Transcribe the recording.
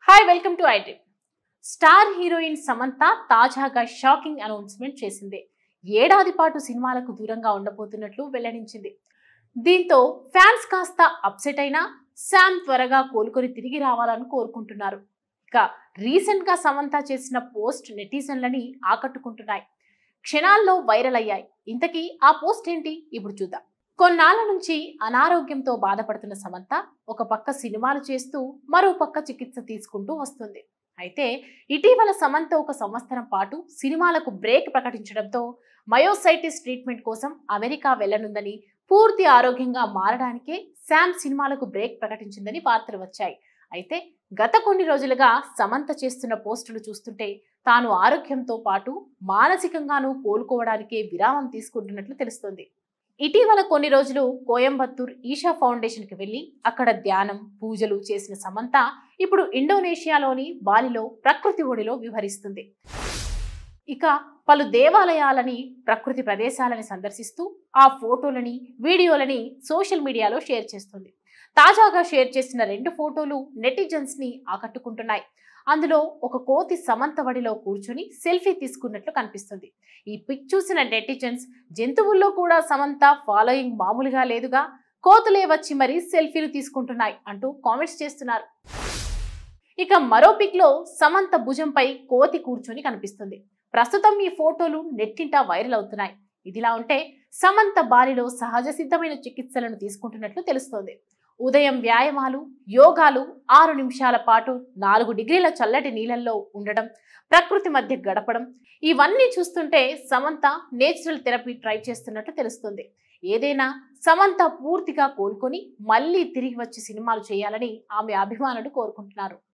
hi welcome to IT star heroine Samantha తాజాగా shocking announcement చేసింది ఏడాది పాటు సినిమాలకు దూరంగా ఉండబోతున్నట్లు వెల్లడించింది దీంతో ఫ్యాన్స్ కాస్త అప్సెట్ అయినా శామ్ త్వరగా కోలుకొని తిరిగి రావాలని కోరుకుంటున్నారు ఇక రీసెంట్ గా సమంత చేసిన పోస్ట్ నెటిజన్లని ఆకట్టుకుంటున్నాయి క్షణాల్లో వైరల్ అయ్యాయి ఇంతకీ ఆ పోస్ట్ ఏంటి ఇప్పుడు చూద్దాం కొన్నాళ్ల నుంచి అనారోగ్యంతో బాధపడుతున్న సమంత ఒక పక్క సినిమాలు చేస్తూ మరో పక్క చికిత్స తీసుకుంటూ వస్తుంది అయితే ఇటీవల సమంత ఒక సంవత్సరం పాటు సినిమాలకు బ్రేక్ ప్రకటించడంతో మయోసైటిస్ ట్రీట్మెంట్ కోసం అమెరికా వెళ్లనుందని పూర్తి ఆరోగ్యంగా మారడానికే శామ్ సినిమాలకు బ్రేక్ ప్రకటించిందని వార్తలు వచ్చాయి అయితే గత కొన్ని రోజులుగా సమంత చేస్తున్న పోస్టులు చూస్తుంటే తాను ఆరోగ్యంతో పాటు మానసికంగానూ కోలుకోవడానికే విరామం తీసుకుంటున్నట్లు తెలుస్తోంది ఇటీవల కొన్ని రోజులు కోయంబత్తూర్ ఈషా ఫౌండేషన్ కి వెళ్లి అక్కడ ధ్యానం పూజలు చేసిన సమంత ఇప్పుడు ఇండోనేషియాలోని బాలిలో ప్రకృతి ఒడిలో వివరిస్తుంది ఇక పలు దేవాలయాలని ప్రకృతి ప్రదేశాలని సందర్శిస్తూ ఆ ఫోటోలని వీడియోలని సోషల్ మీడియాలో షేర్ చేస్తుంది తాజాగా షేర్ చేసిన రెండు ఫోటోలు నెటిజన్స్ ని ఆకట్టుకుంటున్నాయి అందులో ఒక కోతి సమంత వడిలో కూర్చుని సెల్ఫీ తీసుకున్నట్లు కనిపిస్తుంది ఈ పిక్ చూసిన నెటిజన్స్ జంతువుల్లో కూడా సమంత ఫాలోయింగ్ మామూలుగా లేదుగా కోతులే వచ్చి మరీ సెల్ఫీలు తీసుకుంటున్నాయి అంటూ కామెంట్స్ చేస్తున్నారు ఇక మరో పిక్ లో సమంత భుజంపై కోతి కూర్చొని కనిపిస్తుంది ప్రస్తుతం ఈ ఫోటోలు నెట్టింట వైరల్ అవుతున్నాయి ఇదిలా ఉంటే సమంత బాలిలో సహజ సిద్ధమైన చికిత్సలను తీసుకుంటున్నట్లు తెలుస్తోంది ఉదయం వ్యాయామాలు యోగాలు ఆరు నిమిషాల పాటు నాలుగు డిగ్రీల చల్లటి నీళ్ళల్లో ఉండడం ప్రకృతి మధ్య గడపడం ఇవన్నీ చూస్తుంటే సమంత నేచురల్ థెరపీ ట్రై చేస్తున్నట్లు తెలుస్తుంది ఏదైనా సమంత పూర్తిగా కోలుకొని మళ్ళీ తిరిగి వచ్చి సినిమాలు చేయాలని ఆమె అభిమానులు కోరుకుంటున్నారు